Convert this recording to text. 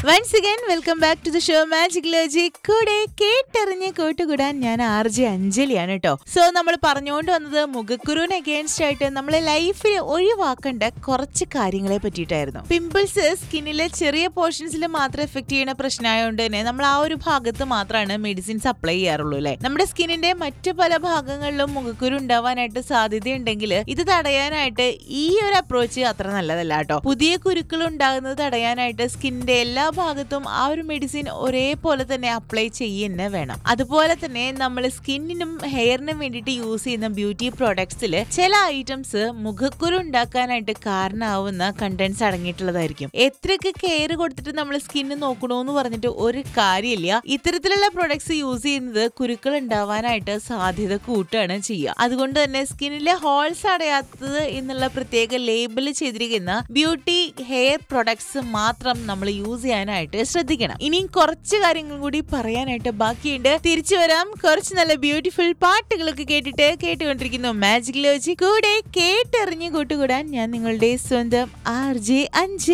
once again welcome back to the show magic ലോജി കൂടെ കേട്ടറിഞ്ഞ് കൂട്ടുകൂടാൻ ഞാൻ ആർ ജെ അഞ്ജലിയാണ് കേട്ടോ സോ നമ്മൾ പറഞ്ഞുകൊണ്ട് വന്നത് മുഖക്കുരുവിന് അഗേൻസ്റ്റ് ആയിട്ട് നമ്മളെ ലൈഫിൽ ഒഴിവാക്കേണ്ട കുറച്ച് കാര്യങ്ങളെ പറ്റിയിട്ടായിരുന്നു പിമ്പിൾസ് സ്കിന്നിലെ ചെറിയ പോർഷൻസിൽ മാത്രം എഫക്ട് ചെയ്യുന്ന പ്രശ്നമായതുകൊണ്ട് തന്നെ നമ്മൾ ആ ഒരു ഭാഗത്ത് മാത്രമാണ് മെഡിസിൻസ് അപ്ലൈ ചെയ്യാറുള്ളൂ അല്ലേ നമ്മുടെ സ്കിന്നിന്റെ മറ്റു പല ഭാഗങ്ങളിലും മുഖക്കുരു ഉണ്ടാവാനായിട്ട് സാധ്യതയുണ്ടെങ്കിൽ ഇത് തടയാനായിട്ട് ഈ ഒരു അപ്രോച്ച് അത്ര നല്ലതല്ല കേട്ടോ പുതിയ കുരുക്കൾ ഉണ്ടാകുന്നത് തടയാനായിട്ട് സ്കിന്നിന്റെ എല്ലാ ഭാഗത്തും ആ ഒരു മെഡിസിൻ ഒരേപോലെ തന്നെ അപ്ലൈ ചെയ്യുന്ന വേണം അതുപോലെ തന്നെ നമ്മൾ സ്കിന്നിനും ഹെയറിനും വേണ്ടിയിട്ട് യൂസ് ചെയ്യുന്ന ബ്യൂട്ടി പ്രോഡക്ട്സിൽ ചില ഐറ്റംസ് മുഖക്കുരു ഉണ്ടാക്കാനായിട്ട് കാരണമാവുന്ന കണ്ടന്റ്സ് അടങ്ങിയിട്ടുള്ളതായിരിക്കും എത്രയൊക്കെ കെയർ കൊടുത്തിട്ട് നമ്മൾ സ്കിന്ന് നോക്കണമെന്ന് പറഞ്ഞിട്ട് ഒരു കാര്യമില്ല ഇത്തരത്തിലുള്ള പ്രൊഡക്ട്സ് യൂസ് ചെയ്യുന്നത് കുരുക്കൾ ഉണ്ടാവാനായിട്ട് സാധ്യത കൂട്ടുകയാണ് ചെയ്യുക അതുകൊണ്ട് തന്നെ സ്കിന്നിലെ ഹോൾസ് അടയാത്തത് എന്നുള്ള പ്രത്യേക ലേബിൾ ചെയ്തിരിക്കുന്ന ബ്യൂട്ടി ഹെയർ പ്രൊഡക്ട്സ് മാത്രം നമ്മൾ യൂസ് ചെയ്യാനായിട്ട് ശ്രദ്ധിക്കണം ഇനിയും കുറച്ച് കാര്യങ്ങൾ കൂടി പറയാനായിട്ട് ബാക്കിയുണ്ട് തിരിച്ചു വരാം കുറച്ച് നല്ല ബ്യൂട്ടിഫുൾ പാട്ടുകളൊക്കെ കേട്ടിട്ട് കേട്ടുകൊണ്ടിരിക്കുന്നു മാജിക് ലോജി കൂടെ കേട്ടറിഞ്ഞ് കൂട്ടുകൂടാൻ ഞാൻ നിങ്ങളുടെ സ്വന്തം ആർ ജെ അഞ്ച്